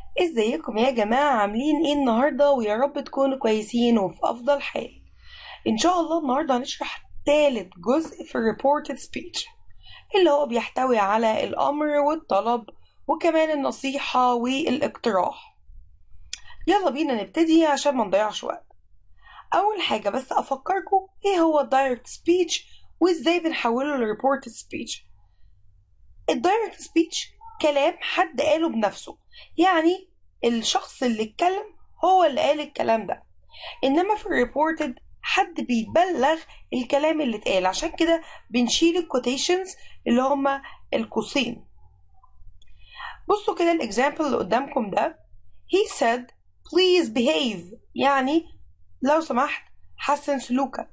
ازيكم يا جماعة عاملين ايه النهاردة ويا رب تكونوا كويسين وفي افضل حال ان شاء الله النهاردة هنشرح تالت جزء في reported speech اللي هو بيحتوي على الامر والطلب وكمان النصيحة والاقتراح يلا بينا نبتدي عشان ما نضيعش وقت اول حاجة بس افكركم ايه هو الدايركت سبيتش وازاي بنحوله لريبورتد سبيتش الدايركت سبيتش كلام حد قاله بنفسه يعني الشخص اللي اتكلم هو اللي قال الكلام ده انما في الريبورتد حد بيبلغ الكلام اللي اتقال عشان كده بنشيل الكوتيشنز اللي هما القوسين بصوا كده الاكزامبل اللي قدامكم ده he said please behave يعني لو سمحت حسن سلوكك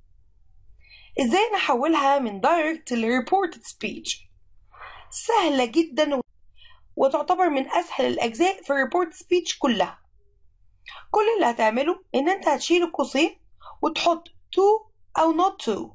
ازاي نحولها من direct ل reported speech سهلة جدا وتعتبر من أسهل الأجزاء في الريبورت سبيتش كلها كل اللي هتعمله إن أنت هتشيل القوسين وتحط to أو not to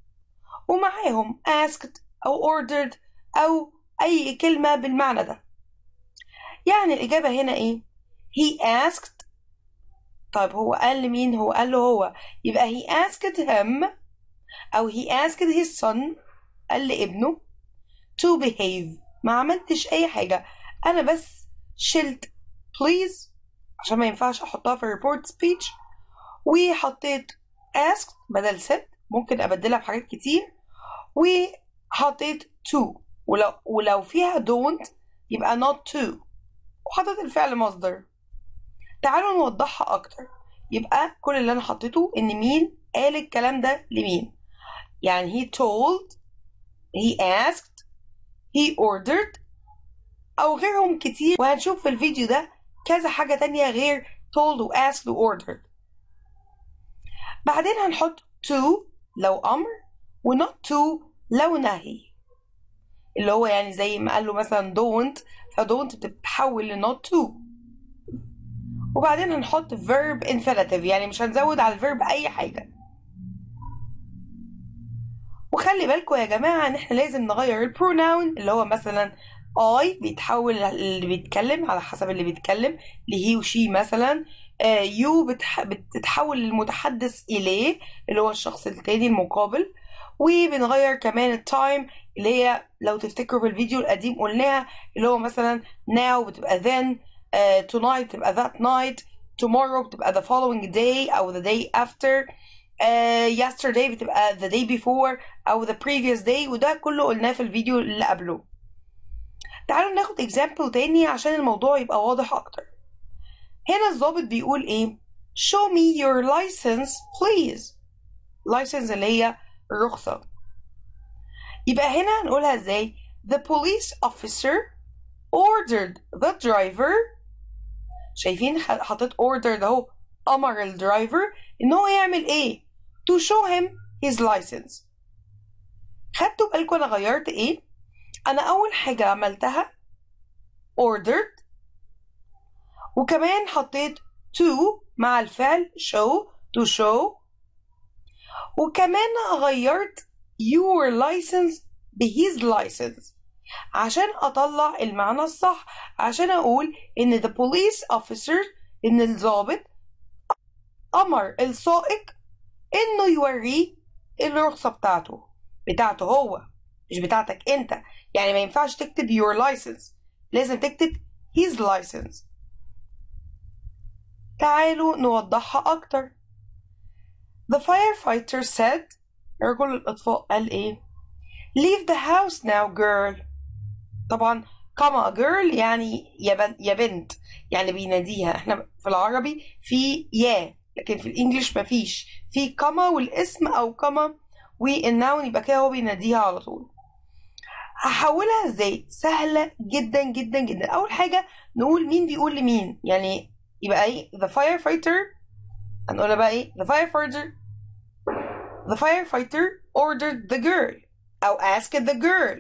ومعاهم asked أو ordered أو أي كلمة بالمعنى ده يعني الإجابة هنا إيه؟ he asked طيب هو قال لمين؟ هو قال له هو يبقى he asked him أو he asked his son قال لابنه to behave ما عملتش اي حاجة انا بس شلت please عشان ما ينفعش احطها في report speech وحطيت asked بدل said ممكن ابدلها بحاجات كتير وحطيت to ولو ولو فيها don't يبقى not to وحطيت الفعل مصدر تعالوا نوضحها اكتر يبقى كل اللي انا حطيته ان مين قال الكلام ده لمين يعني he told he asked he ordered أو غيرهم كتير وهنشوف في الفيديو ده كذا حاجة تانية غير told و asked و ordered بعدين هنحط to لو أمر و not to لو نهي اللي هو يعني زي ما قال له مثلا don't ف don't بتتحول ل not to وبعدين هنحط verb infinitive يعني مش هنزود على الفيرب أي حاجة وخلي بالكم يا جماعة ان احنا لازم نغير البروناون اللي هو مثلا I بيتحول اللي بيتكلم على حسب اللي بيتكلم لهي وشي مثلا يو بتح... بتتحول للمتحدث إليه اللي هو الشخص التاني المقابل وبنغير كمان التايم اللي هي لو تفتكروا في الفيديو القديم قلناها اللي هو مثلا now بتبقى then uh, tonight بتبقى that night tomorrow بتبقى the following day أو the day after uh, yesterday بتبقى the day before أو the previous day وده كله قلناه في الفيديو اللي قبله تعالوا ناخد example تاني عشان الموضوع يبقى واضح أكتر هنا الضابط بيقول إيه show me your license please license اللي هي الرخصة يبقى هنا هنقولها إزاي the police officer ordered the driver شايفين حطيت ordered أهو أمر الدرايفر إن هو يعمل إيه to show him his license خدتوا بالكم أنا غيرت إيه أنا أول حاجة عملتها ordered وكمان حطيت to مع الفعل show to show وكمان غيرت your license ب his license عشان أطلع المعنى الصح عشان أقول إن the police officer إن الضابط أمر السائق إنه يوريه الرخصة بتاعته بتاعته هو مش بتاعتك أنت يعني ما ينفعش تكتب your license لازم تكتب his license تعالوا نوضحها أكتر The firefighter said رجل الإطفاء قال إيه Leave the house now girl طبعا كما girl يعني يا, بن يا بنت يعني بيناديها احنا في العربي في يا لكن في الانجليش مفيش في كما والاسم او كما والناون يبقى كده هو بيناديها على طول هحولها ازاي سهله جدا جدا جدا اول حاجه نقول مين بيقول لمين يعني يبقى ايه the firefighter هنقولها بقى ايه the firefighter the firefighter ordered the girl او asked the girl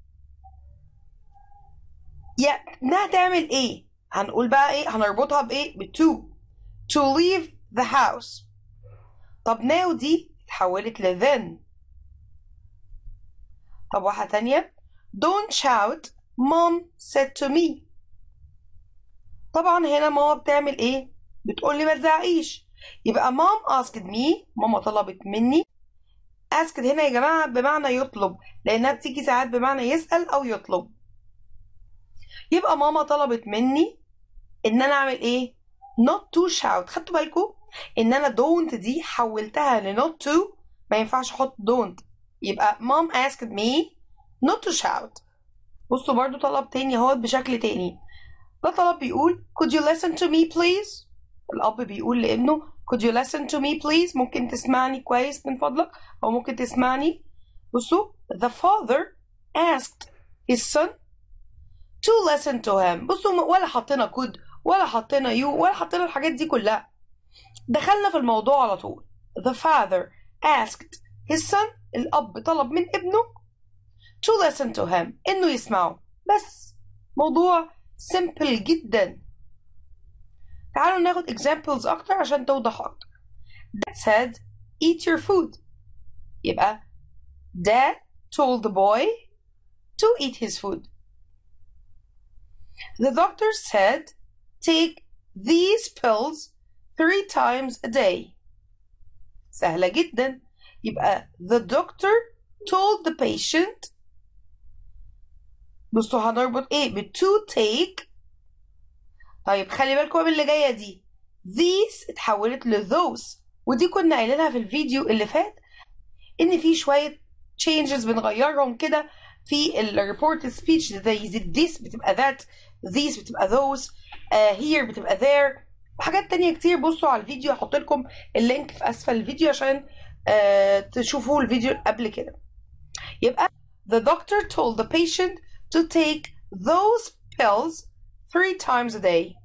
يا انها تعمل ايه هنقول بقى ايه هنربطها بايه بتو to leave the house طب now دي اتحولت ل then طب واحدة تانية don't shout mom said to me طبعا هنا ماما بتعمل ايه بتقول لي ما تزعقيش يبقى mom asked me ماما طلبت مني asked هنا يا جماعة بمعنى يطلب لأنها بتيجي ساعات بمعنى يسأل أو يطلب يبقى ماما طلبت مني إن أنا أعمل إيه not to shout خدتوا بالكم إن أنا don't دي حولتها ل not to ما ينفعش أحط don't يبقى mom asked me not to shout بصوا برضو طلب تاني اهوت بشكل تاني ده طلب بيقول could you listen to me please الأب بيقول لابنه could you listen to me please ممكن تسمعني كويس من فضلك أو ممكن تسمعني بصوا the father asked his son to listen to him بصوا ولا حطينا could ولا حطينا you ولا حطينا الحاجات دي كلها دخلنا في الموضوع على طول the father asked his son الأب طلب من ابنه to listen to him إنه يسمعه بس موضوع simple جدا تعالوا ناخد examples أكتر عشان توضح أكتر Dad said eat your food يبقى Dad told the boy to eat his food The doctor said take these pills three times a day سهلة جدا يبقى the doctor told the patient بصوا هنربط ايه ب to take طيب خلي بالكم من اللي جايه دي these اتحولت ل those ودي كنا قايلينها في الفيديو اللي فات ان في شويه changes بنغيرهم كده في ال reported speech زي this بتبقى that these بتبقى those uh, here بتبقى there وحاجات تانية كتير بصوا على الفيديو هحط لكم اللينك في اسفل الفيديو عشان uh, تشوفوا الفيديو قبل كده يبقى the doctor told the patient to take those pills three times a day.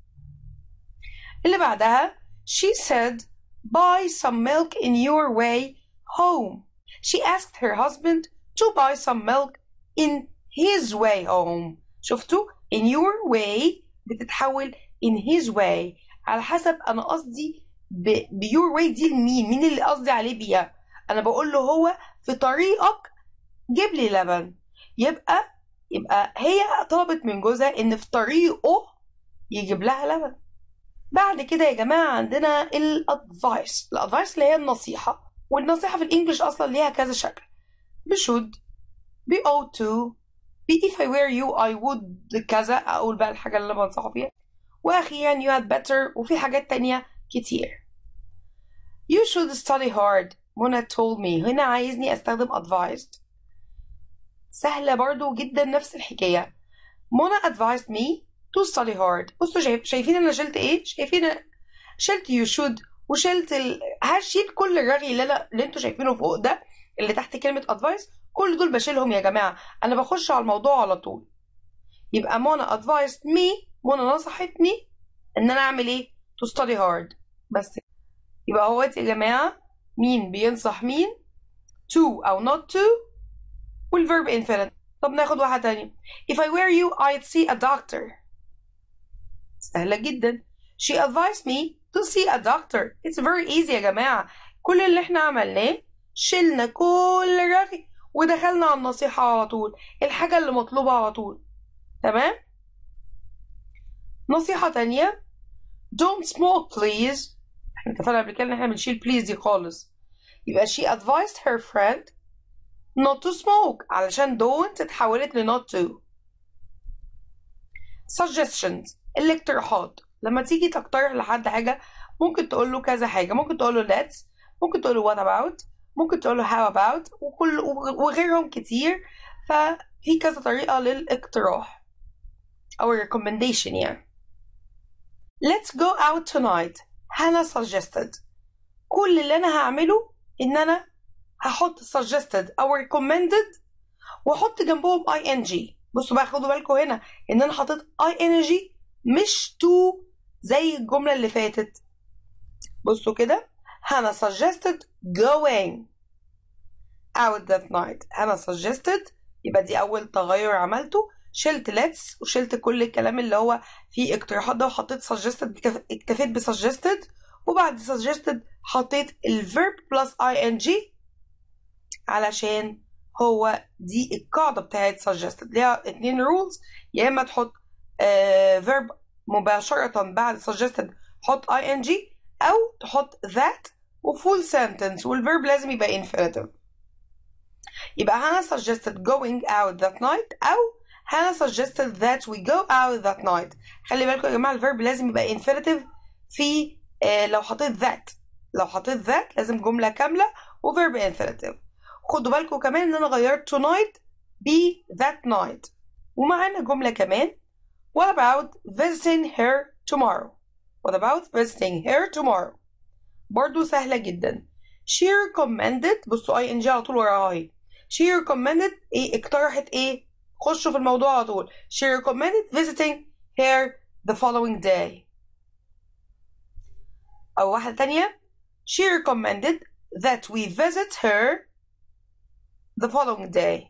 اللي بعدها she said buy some milk in your way home. She asked her husband to buy some milk in his way home. شفتوا in your way بتتحول in his way على حسب انا قصدي ب, ب your way دي لمين مين اللي قصدي عليه بيها انا بقول له هو في طريقك جيب لي لبن يبقى يبقى هي طلبت من جوزها ان في طريقه يجيب لها لبن بعد كده يا جماعه عندنا الادفايس الادفايس اللي هي النصيحه والنصيحه في الانجليش اصلا ليها كذا شكل ب should ب ought to ب if I were you I would كذا اقول بقى الحاجه اللي انا بنصحه فيها واخيرا you had better وفي حاجات تانية كتير you should study hard منى told me هنا عايزني استخدم advised سهلة برضو جدا نفس الحكاية منى advised me to study hard بصوا شايف شايفين انا شلت ايه شايفين شلت you should وشلت ال... هشيل كل الرغي اللي انا اللي انتوا شايفينه فوق ده اللي تحت كلمة advice كل دول بشيلهم يا جماعة انا بخش على الموضوع على طول يبقى منى advised me منى نصحتني ان انا اعمل ايه to study hard بس يبقى هو يا جماعة مين بينصح مين to او not to والverb infinite طب ناخد واحدة تانية if I were you I'd see a doctor سهلة جدا she advised me to see a doctor it's very easy يا جماعة كل اللي احنا عملناه شلنا كل الرغي ودخلنا على النصيحة على طول الحاجة اللي مطلوبة على طول تمام نصيحة تانية don't smoke please احنا اتفقنا قبل كده ان احنا بنشيل please دي خالص يبقى she advised her friend not to smoke علشان don't اتحولت ل not to suggestions الاقتراحات لما تيجي تقترح لحد حاجة ممكن تقول له كذا حاجة ممكن تقول له let's ممكن تقول له what about ممكن تقول له how about وكل وغيرهم كتير ففي كذا طريقة للاقتراح أو recommendation يعني let's go out tonight هنا suggested كل اللي أنا هعمله إن أنا هحط suggested أو recommended وأحط جنبهم ing بصوا بقى خدوا بالكم هنا إن أنا حطيت ing مش to زي الجملة اللي فاتت بصوا كده هنا suggested going out that night هنا suggested يبقى دي أول تغير عملته شلت let's وشلت كل الكلام اللي هو فيه اقتراحات ده وحطيت suggested اكتفيت ب suggested وبعد suggested حطيت الverb plus ing علشان هو دي القاعدة بتاعت suggested ليها اتنين rules يا إما تحط uh, verb مباشرة بعد suggested حط ing أو تحط that وفول sentence والverb لازم يبقى infinitive يبقى هنا suggested going out that night أو هنا suggested that we go out that night خلي بالكم يا جماعة الverb لازم يبقى infinitive في آه لو حطيت that لو حطيت that لازم جملة كاملة وverb infinitive خدوا بالكم كمان إن أنا غيرت tonight ب that night ومعانا جملة كمان What about visiting her tomorrow? What about visiting her tomorrow? برضو سهلة جدا. She recommended بصوا اي ان جي على طول وراها اهي. She recommended ايه اقترحت ايه؟ خشوا في الموضوع على طول. She recommended visiting her the following day. أو واحدة تانية. She recommended that we visit her the following day.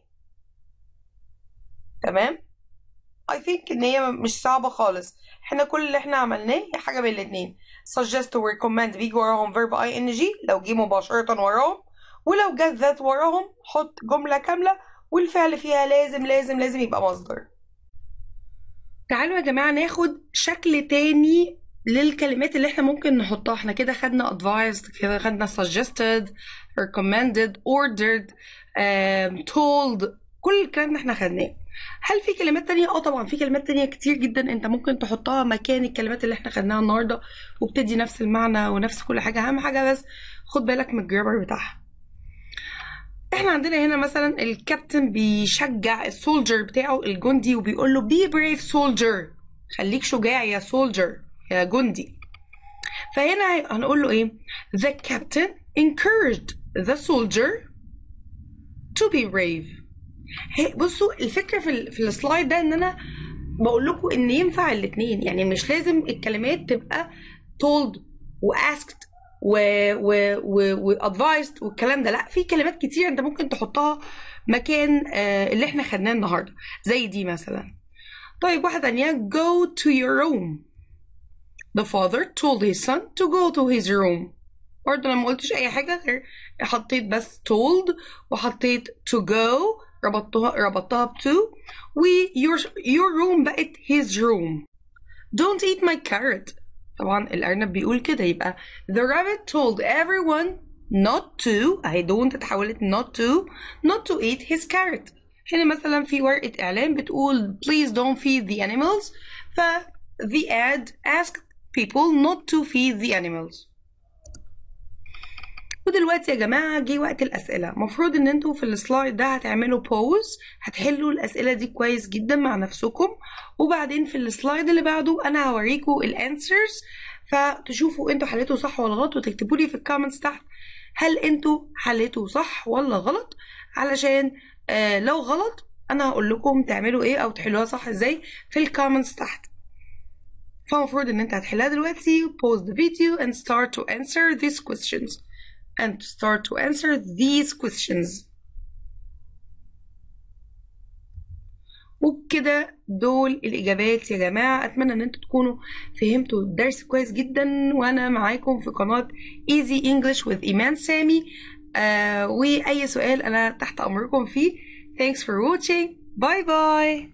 تمام؟ I think ان هي مش صعبة خالص احنا كل اللي احنا عملناه هي حاجة بين الاتنين suggest و recommend بيجي وراهم verb ing لو جه مباشرة وراهم ولو جت ذات وراهم حط جملة كاملة والفعل فيها لازم لازم لازم يبقى مصدر تعالوا يا جماعة ناخد شكل تاني للكلمات اللي احنا ممكن نحطها احنا كده خدنا advised كده خدنا suggested recommended ordered um, told كل الكلام ده احنا خدناه هل في كلمات تانية؟ اه طبعا في كلمات تانية كتير جدا انت ممكن تحطها مكان الكلمات اللي احنا خدناها النهاردة وبتدي نفس المعنى ونفس كل حاجة اهم حاجة بس خد بالك من الجرامر بتاعها احنا عندنا هنا مثلا الكابتن بيشجع السولجر بتاعه الجندي وبيقول له بي بريف سولجر خليك شجاع يا سولجر يا جندي فهنا هنقول له ايه the captain encouraged the soldier to be brave هي بصوا الفكره في ال... في السلايد ده ان انا بقول لكم ان ينفع الاثنين يعني مش لازم الكلمات تبقى told و asked و و و, و advised والكلام ده لا في كلمات كتير انت ممكن تحطها مكان آه اللي احنا خدناه النهارده زي دي مثلا طيب واحده ثانيه go to your room the father told his son to go to his room برضه انا ما قلتش اي حاجه غير حطيت بس told وحطيت to go ربطتها ربطتها ب to و your, your room بقت his room don't eat my carrot طبعا الأرنب بيقول كده يبقى the rabbit told everyone not to أهي don't اتحولت not to not to eat his carrot هنا مثلا في ورقة إعلان بتقول please don't feed the animals ف the ad asked people not to feed the animals ودلوقتي يا جماعة جه وقت الأسئلة مفروض إن انتوا في السلايد ده هتعملوا بوز هتحلوا الأسئلة دي كويس جدا مع نفسكم وبعدين في السلايد اللي بعده أنا هوريكم الانسرز فتشوفوا انتوا حليتوا صح ولا غلط وتكتبوا لي في الكومنتس تحت هل انتوا حليتوا صح ولا غلط علشان آه لو غلط انا هقول لكم تعملوا ايه او تحلوها صح ازاي في الكومنتس تحت فمفروض ان انت هتحلها دلوقتي pause the video and start to answer these questions and start to answer these questions وبكده دول الإجابات يا جماعة أتمنى إن انتوا تكونوا فهمتوا الدرس كويس جدا وأنا معاكم في قناة Easy English with إيمان سامي آه وأي سؤال أنا تحت أمركم فيه Thanks for watching Bye bye